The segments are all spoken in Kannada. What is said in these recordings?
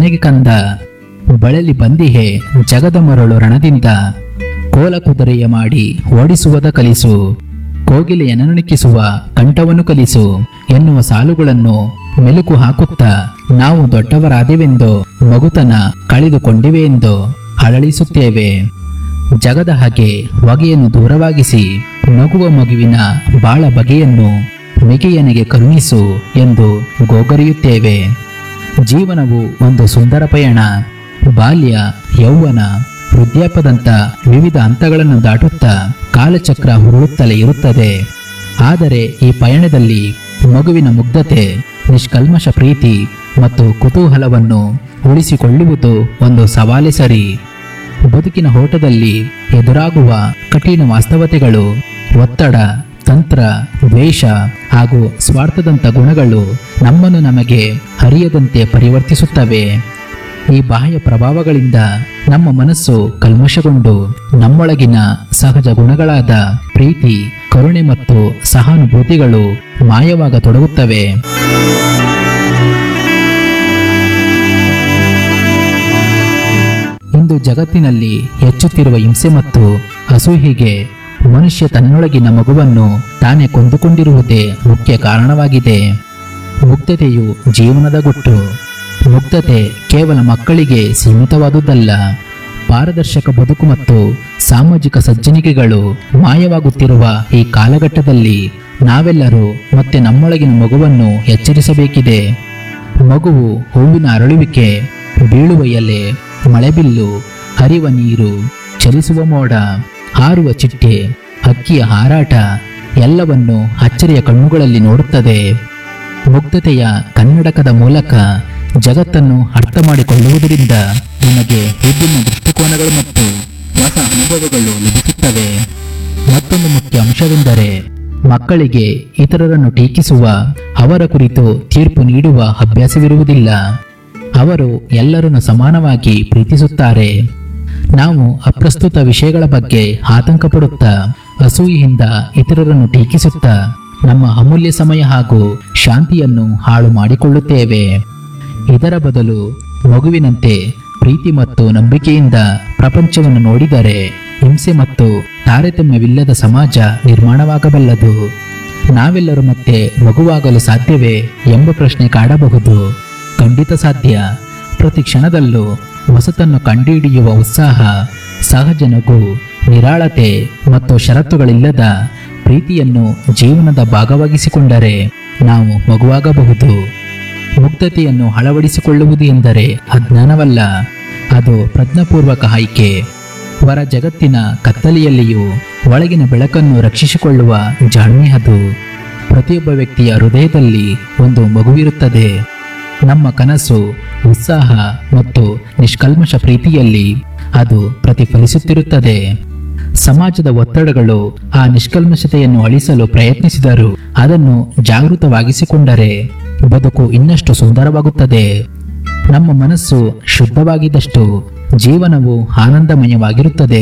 ಮನೆಗೆ ಕಂದ ಬಳಲಿ ಬಂದಿಹೆ ಜಗದ ಮರಳು ರಣದಿಂದ ಕೋಲ ಕುದುರೆಯ ಮಾಡಿ ಓಡಿಸುವುದ ಕಲಿಸು ಕೋಗಿಲೆಯ ನನುಣಿಕಿಸುವ ಕಂಠವನ್ನು ಕಲಿಸು ಎನ್ನುವ ಸಾಲುಗಳನ್ನು ಮೆಲುಕು ಹಾಕುತ್ತಾ ನಾವು ದೊಡ್ಡವರಾದೆವೆಂದು ಮಗುತನ ಕಳೆದುಕೊಂಡಿವೆ ಎಂದು ಅಳಳಿಸುತ್ತೇವೆ ಜಗದ ಹಾಗೆ ಹೊಗೆಯನ್ನು ದೂರವಾಗಿಸಿ ನಗುವ ಮಗುವಿನ ಬಾಳ ಬಗೆಯನ್ನು ಮಿಗೆಯನಿಗೆ ಕರುಣಿಸು ಎಂದು ಗೋಗರಿಯುತ್ತೇವೆ ಜೀವನವು ಒಂದು ಸುಂದರ ಪಯಣ ಬಾಲ್ಯ ಯೌವನ ವೃದ್ಧಾಪದಂತ ವಿವಿಧ ಹಂತಗಳನ್ನು ದಾಟುತ್ತಾ ಕಾಲಚಕ್ರ ಹುರುಳುತ್ತಲೇ ಇರುತ್ತದೆ ಆದರೆ ಈ ಪಯಣದಲ್ಲಿ ಮಗುವಿನ ಮುಗ್ಧತೆ ನಿಷ್ಕಲ್ಮಶ ಪ್ರೀತಿ ಮತ್ತು ಕುತೂಹಲವನ್ನು ಉಳಿಸಿಕೊಳ್ಳುವುದು ಒಂದು ಸವಾಲೆ ಸರಿ ಬದುಕಿನ ಓಟದಲ್ಲಿ ಎದುರಾಗುವ ಕಠಿಣ ವಾಸ್ತವತೆಗಳು ಒತ್ತಡ ತಂತ್ರ ದ್ವೇಷ ಹಾಗೂ ಸ್ವಾರ್ಥದಂಥ ಗುಣಗಳು ನಮ್ಮನ್ನು ನಮಗೆ ಹರಿಯದಂತೆ ಪರಿವರ್ತಿಸುತ್ತವೆ ಈ ಬಾಹ್ಯ ಪ್ರಭಾವಗಳಿಂದ ನಮ್ಮ ಮನಸ್ಸು ಕಲ್ಮಶಗೊಂಡು ನಮ್ಮೊಳಗಿನ ಸಹಜ ಗುಣಗಳಾದ ಪ್ರೀತಿ ಕರುಣೆ ಮತ್ತು ಸಹಾನುಭೂತಿಗಳು ಮಾಯವಾಗತೊಡಗುತ್ತವೆ ಇಂದು ಜಗತ್ತಿನಲ್ಲಿ ಹೆಚ್ಚುತ್ತಿರುವ ಹಿಂಸೆ ಮತ್ತು ಅಸೂಹಿಗೆ ಮನುಷ್ಯ ತನ್ನೊಳಗಿನ ಮಗುವನ್ನು ತಾನೇ ಕೊಂದುಕೊಂಡಿರುವುದೇ ಮುಖ್ಯ ಕಾರಣವಾಗಿದೆ ಮುಗ್ಧತೆಯು ಜೀವನದ ಗುಟ್ಟು ಮುಗ್ಧತೆ ಕೇವಲ ಮಕ್ಕಳಿಗೆ ಸೀಮಿತವಾದುದಲ್ಲ ಪಾರದರ್ಶಕ ಬದುಕು ಮತ್ತು ಸಾಮಾಜಿಕ ಸಜ್ಜನಿಕೆಗಳು ಮಾಯವಾಗುತ್ತಿರುವ ಈ ಕಾಲಘಟ್ಟದಲ್ಲಿ ನಾವೆಲ್ಲರೂ ಮತ್ತೆ ನಮ್ಮೊಳಗಿನ ಮಗುವನ್ನು ಎಚ್ಚರಿಸಬೇಕಿದೆ ಮಗುವು ಹೂವಿನ ಅರಳುವಿಕೆ ಬೀಳುವ ಎಲೆ ಮಳೆಬಿಲ್ಲು ಹರಿವ ನೀರು ಚಲಿಸುವ ಮೋಡ ಹಾರುವ ಚಿಟ್ಟೆ ಹಕ್ಕಿಯ ಹಾರಾಟ ಎಲ್ಲವನ್ನು ಅಚ್ಚರಿಯ ಕಣ್ಣುಗಳಲ್ಲಿ ನೋಡುತ್ತದೆ ಮುಗ್ಧತೆಯ ಕನ್ನಡಕದ ಮೂಲಕ ಜಗತ್ತನ್ನು ಅರ್ಥ ಮಾಡಿಕೊಳ್ಳುವುದರಿಂದ ನಿಮಗೆ ವಿಭಿನ್ನ ದೃಷ್ಟಿಕೋನಗಳು ಮತ್ತು ಹೊಸ ಅನುಭವಗಳು ಲಭಿಸುತ್ತವೆ ಮತ್ತೊಂದು ಮುಖ್ಯ ಅಂಶವೆಂದರೆ ಮಕ್ಕಳಿಗೆ ಇತರರನ್ನು ಟೀಕಿಸುವ ಅವರ ಕುರಿತು ತೀರ್ಪು ನೀಡುವ ಅಭ್ಯಾಸವಿರುವುದಿಲ್ಲ ಅವರು ಎಲ್ಲರನ್ನು ಸಮಾನವಾಗಿ ಪ್ರೀತಿಸುತ್ತಾರೆ ನಾವು ಅಪ್ರಸ್ತುತ ವಿಷಯಗಳ ಬಗ್ಗೆ ಆತಂಕ ಪಡುತ್ತಾ ಅಸೂಯೆಯಿಂದ ಇತರರನ್ನು ಟೀಕಿಸುತ್ತಾ ನಮ್ಮ ಅಮೂಲ್ಯ ಸಮಯ ಹಾಗೂ ಶಾಂತಿಯನ್ನು ಹಾಳು ಮಾಡಿಕೊಳ್ಳುತ್ತೇವೆ ಇದರ ಬದಲು ಮಗುವಿನಂತೆ ಪ್ರೀತಿ ಮತ್ತು ನಂಬಿಕೆಯಿಂದ ಪ್ರಪಂಚವನ್ನು ನೋಡಿದರೆ ಹಿಂಸೆ ಮತ್ತು ತಾರತಮ್ಯವಿಲ್ಲದ ಸಮಾಜ ನಿರ್ಮಾಣವಾಗಬಲ್ಲದು ನಾವೆಲ್ಲರೂ ಮತ್ತೆ ಮಗುವಾಗಲು ಸಾಧ್ಯವೇ ಎಂಬ ಪ್ರಶ್ನೆ ಕಾಡಬಹುದು ಖಂಡಿತ ಸಾಧ್ಯ ಪ್ರತಿ ಕ್ಷಣದಲ್ಲೂ ಹೊಸತನ್ನು ಕಂಡುಹಿಡಿಯುವ ಉತ್ಸಾಹ ಸಹಜ ನಗು ನಿರಾಳತೆ ಮತ್ತು ಷರತ್ತುಗಳಿಲ್ಲದ ಪ್ರೀತಿಯನ್ನು ಜೀವನದ ಭಾಗವಾಗಿಸಿಕೊಂಡರೆ ನಾವು ಮಗುವಾಗಬಹುದು ಮುಗ್ಧತೆಯನ್ನು ಅಳವಡಿಸಿಕೊಳ್ಳುವುದು ಎಂದರೆ ಅಜ್ಞಾನವಲ್ಲ ಅದು ಪ್ರಜ್ಞಾಪೂರ್ವಕ ಆಯ್ಕೆ ಹೊರ ಜಗತ್ತಿನ ಕತ್ತಲೆಯಲ್ಲಿಯೂ ಒಳಗಿನ ಬೆಳಕನ್ನು ರಕ್ಷಿಸಿಕೊಳ್ಳುವ ಜಾಣ್ಮೆ ಅದು ಪ್ರತಿಯೊಬ್ಬ ವ್ಯಕ್ತಿಯ ಹೃದಯದಲ್ಲಿ ಒಂದು ಮಗುವಿರುತ್ತದೆ ನಮ್ಮ ಕನಸು ಉತ್ಸಾಹ ಮತ್ತು ನಿಷ್ಕಲ್ಮಶ ಪ್ರೀತಿಯಲ್ಲಿ ಅದು ಪ್ರತಿಫಲಿಸುತ್ತಿರುತ್ತದೆ ಸಮಾಜದ ಒತ್ತಡಗಳು ಆ ನಿಷ್ಕಲ್ಮಶತೆಯನ್ನು ಅಳಿಸಲು ಪ್ರಯತ್ನಿಸಿದರು ಅದನ್ನು ಜಾಗೃತವಾಗಿಸಿಕೊಂಡರೆ ಬದುಕು ಇನ್ನಷ್ಟು ಸುಂದರವಾಗುತ್ತದೆ ನಮ್ಮ ಮನಸ್ಸು ಶುದ್ಧವಾಗಿದ್ದಷ್ಟು ಜೀವನವು ಆನಂದಮಯವಾಗಿರುತ್ತದೆ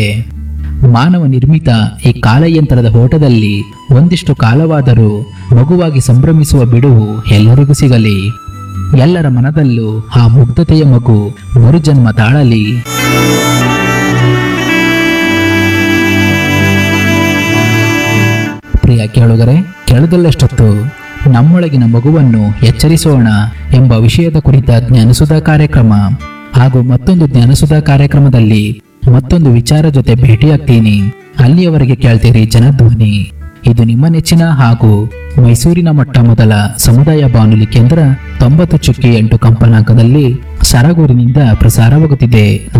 ಮಾನವ ನಿರ್ಮಿತ ಈ ಕಾಲಯಂತ್ರದ ಓಟದಲ್ಲಿ ಒಂದಿಷ್ಟು ಕಾಲವಾದರೂ ಮಗುವಾಗಿ ಸಂಭ್ರಮಿಸುವ ಬಿಡುವು ಎಲ್ಲರಿಗೂ ಸಿಗಲಿ ಎಲ್ಲರ ಮನದಲ್ಲೂ ಆ ಮುಗ್ಧತೆಯ ಮಗು ಮರುಜನ್ಮ ತಾಳಲಿ ಪ್ರಿಯ ಕೇಳುಗರೆ ಕೇಳದಲ್ಲಷ್ಟೊತ್ತು ನಮ್ಮೊಳಗಿನ ಮಗುವನ್ನು ಎಚ್ಚರಿಸೋಣ ಎಂಬ ವಿಷಯದ ಕುರಿತ ಜ್ಞಾನಸುಧಾ ಕಾರ್ಯಕ್ರಮ ಹಾಗೂ ಮತ್ತೊಂದು ಜ್ಞಾನಸುಧಾ ಕಾರ್ಯಕ್ರಮದಲ್ಲಿ ಮತ್ತೊಂದು ವಿಚಾರ ಜೊತೆ ಭೇಟಿಯಾಗ್ತೀನಿ ಅಲ್ಲಿಯವರೆಗೆ ಕೇಳ್ತೀರಿ ಜನಧ್ವನಿ ಇದು ನಿಮ್ಮ ನೆಚ್ಚಿನ ಹಾಗೂ ಮೈಸೂರಿನ ಮೊಟ್ಟ ಮೊದಲ ಸಮುದಾಯ ಬಾನುಲಿ ಕೇಂದ್ರ ತೊಂಬತ್ತು ಚುಕ್ಕಿ ಎಂಟು ಕಂಪನಾಂಕದಲ್ಲಿ ಸರಗೂರಿನಿಂದ ಪ್ರಸಾರವಾಗುತ್ತಿದೆ